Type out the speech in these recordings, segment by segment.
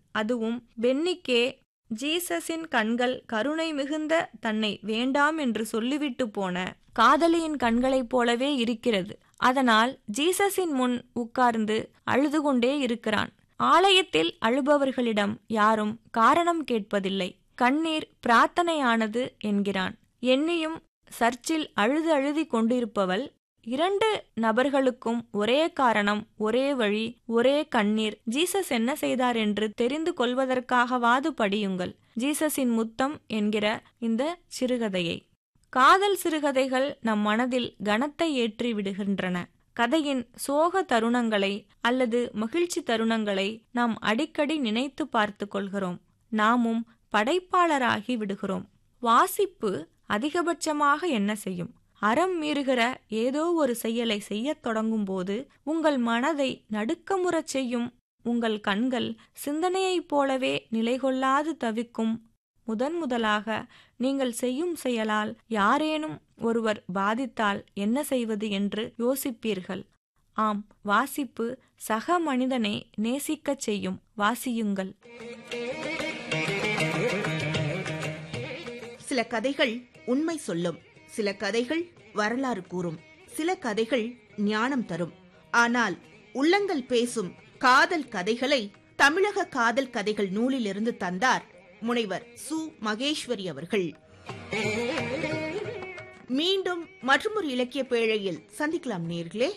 அதுவும் பென்னிக்கே ஜீசஸின் கண்கள் கருணை மிகுந்த தன்னை வேண்டாம் என்று சொல்லிவிட்டு போன காதலியின் கண்களைப் போலவே இருக்கிறது அதனால் ஜீசஸின் முன் உட்கார்ந்து அழுது கொண்டே இருக்கிறான் ஆலயத்தில் அழுபவர்களிடம் யாரும் காரணம் கேட்பதில்லை கண்ணீர் பிரார்த்தனையானது என்கிறான் எண்ணியும் சர்ச்சில் அழுது அழுதி கொண்டிருப்பவள் இரண்டு நபர்களுக்கும் ஒரே காரணம் ஒரே வழி ஒரே கண்ணீர் ஜீசஸ் என்ன செய்தார் என்று தெரிந்து கொள்வதற்காகவாது படியுங்கள் ஜீசஸின் முத்தம் என்கிற இந்த சிறுகதையை காதல் சிறுகதைகள் நம் மனதில் கனத்தை ஏற்றி விடுகின்றன கதையின் சோக தருணங்களை அல்லது மகிழ்ச்சி தருணங்களை நாம் அடிக்கடி நினைத்து பார்த்து கொள்கிறோம் நாமும் படைப்பாளராகி விடுகிறோம் வாசிப்பு அதிகபட்சமாக என்ன செய்யும் அறம் மீறுகிற ஏதோ ஒரு செயலை செய்யத் தொடங்கும் போது உங்கள் மனதை நடுக்கமுறச் செய்யும் உங்கள் கண்கள் சிந்தனையைப் போலவே நிலைகொள்ளாது தவிக்கும் முதன் முதலாக நீங்கள் செய்யும் செயலால் யாரேனும் ஒருவர் பாதித்தால் என்ன செய்வது என்று யோசிப்பீர்கள் ஆம் வாசிப்பு சக மனிதனை நேசிக்கச் செய்யும் வாசியுங்கள் சில கதைகள் உண்மை சொல்லும் சில கதைகள் வரலாறு கூறும் சில கதைகள் ஞானம் தரும் ஆனால் உள்ளங்கள் பேசும் காதல் கதைகளை தமிழக காதல் கதைகள் நூலிலிருந்து தந்தார் முனைவர் சு மகேஸ்வரி அவர்கள் மீண்டும் மற்றொரு இலக்கிய பேழையில் சந்திக்கலாம் நேர்களே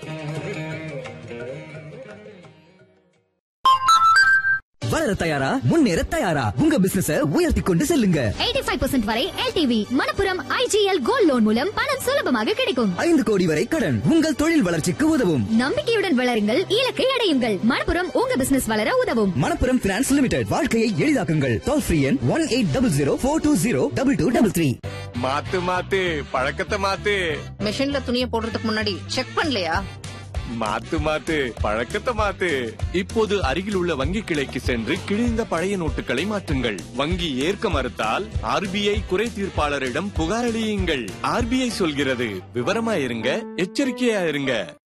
வளர தயாரா முன்னேற தயாரா உங்க பிசினஸ உயர்த்தி கொண்டு செல்லுங்க 85% வரை L T V Manappuram I G L gold loan மூலம் பணம் சுலபமாக கிடைக்கும் ஐந்து கோடி வரை கடன் உங்கள் தொழில் வளர்ச்சிக்கு உதவும் நம்பிக்கையுடன் வளருங்கள் இலக்கை அடையுங்கள் மணப்புரம் உங்க பிசினஸ் வளர உதவும் மணப்புரம் பினான்ஸ் லிமிடெட் வாழ்க்கையை எளிதாக்குங்கள் டோல் ஃப்ரீ எண் one eight double zero four two zero double two double three மாத்து மாத்து பழக்கத்தை மாத்து மிஷின்ல துணியை போடுறதுக்கு முன்னாடி செக் பண்ணலையா மாத்து மாத்து பழக்கத்தை மாத்து இப்போது அருகில் உள்ள வங்கி கிளைக்கு சென்று கிழிந்த பழைய நோட்டுகளை மாற்றுங்கள் வங்கி ஏற்க மறுத்தால் ஆர்பிஐ குறை தீர்ப்பாளரிடம் புகார் அளியுங்கள் ஆர்பிஐ சொல்கிறது விவரமா இருங்க எச்சரிக்கையா இருங்க